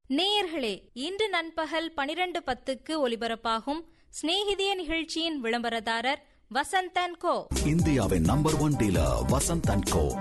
நேயர்களே இன்று நண்பகல் பனிரெண்டு பத்துக்கு ஒலிபரப்பாகும் சிநேகிதிய நிகழ்ச்சியின் விளம்பரதாரர் வசந்தன் கோ இந்தியாவின் number one dealer Vasanth and co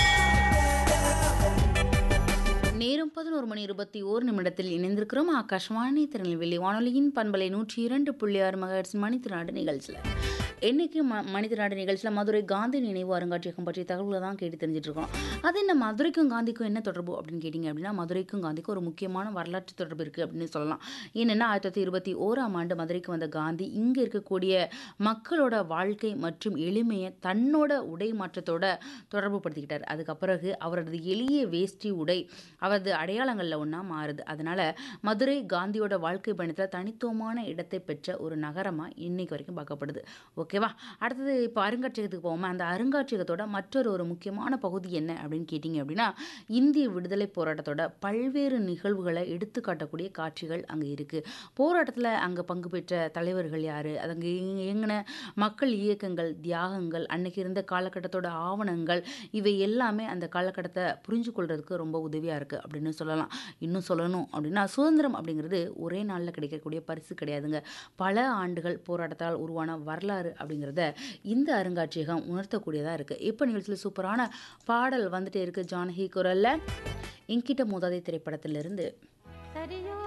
நேரம் பதினோரு மணி இருபத்தி ஓரு நிமிடத்தில் இணைந்திருக்கிறோம் ஆகாஷ்வாணி திருநெல்வேலி வானொலியின் பண்பலை நூற்றி இரண்டு புள்ளி ஆறு மகர்ஸ் மணித்திராடு நிகழ்ச்சியில் இன்னைக்கு ம மனிதநாடு நிகழ்ச்சியில் மதுரை காந்தி நினைவு அருங்காட்சியகம் பற்றிய தகவல்களை தான் கேட்டு தெரிஞ்சுட்டு இருக்கோம் அது என்ன மதுரைக்கும் காந்திக்கும் என்ன தொடர்பு அப்படின்னு கேட்டிங்க அப்படின்னா மதுரைக்கும் காந்திக்கும் ஒரு முக்கியமான வரலாற்று தொடர்பு இருக்குது அப்படின்னு சொல்லலாம் ஏன்னா ஆயிரத்தி தொள்ளாயிரத்தி இருபத்தி ஓராம் ஆண்டு மதுரைக்கு வந்த காந்தி இங்கே இருக்கக்கூடிய மக்களோட வாழ்க்கை மற்றும் எளிமையை தன்னோட உடை மாற்றத்தோட தொடர்பு படுத்திக்கிட்டார் அதுக்கப்பிறகு அவரது எளிய வேஷ்டி உடை அவரது அடையாளங்களில் ஒன்றா மாறுது அதனால மதுரை காந்தியோட வாழ்க்கை பயணத்தில் தனித்துவமான இடத்தை பெற்ற ஒரு நகரமாக இன்னைக்கு வரைக்கும் பார்க்கப்படுது ஓகேவா அடுத்தது இப்போ அருங்காட்சியகத்துக்கு போவோமா அந்த அருங்காட்சியகத்தோட மற்றொரு ஒரு முக்கியமான பகுதி என்ன அப்படின்னு கேட்டிங்க அப்படின்னா இந்திய விடுதலை போராட்டத்தோட பல்வேறு நிகழ்வுகளை எடுத்து காட்டக்கூடிய காட்சிகள் அங்கே இருக்குது போராட்டத்தில் அங்கே பங்கு பெற்ற தலைவர்கள் யார் அங்கே இயங்கின மக்கள் இயக்கங்கள் தியாகங்கள் அன்னைக்கு இருந்த காலகட்டத்தோட ஆவணங்கள் இவை எல்லாமே அந்த காலகட்டத்தை புரிஞ்சு கொள்றதுக்கு ரொம்ப உதவியாக இருக்குது அப்படின்னு சொல்லலாம் இன்னும் சொல்லணும் அப்படின்னா சுதந்திரம் அப்படிங்கிறது ஒரே நாளில் கிடைக்கக்கூடிய பரிசு கிடையாதுங்க பல ஆண்டுகள் போராட்டத்தால் உருவான வரலாறு அப்படிங்கிறத இந்த அருங்காட்சியகம் உணர்த்தக்கூடியதாக இருக்குது இப்போ நிகழ்ச்சியில் சூப்பரான பாடல் வந்துட்டே இருக்குது ஜானகி குரலில் என்கிட்ட மோதாதை திரைப்படத்திலிருந்து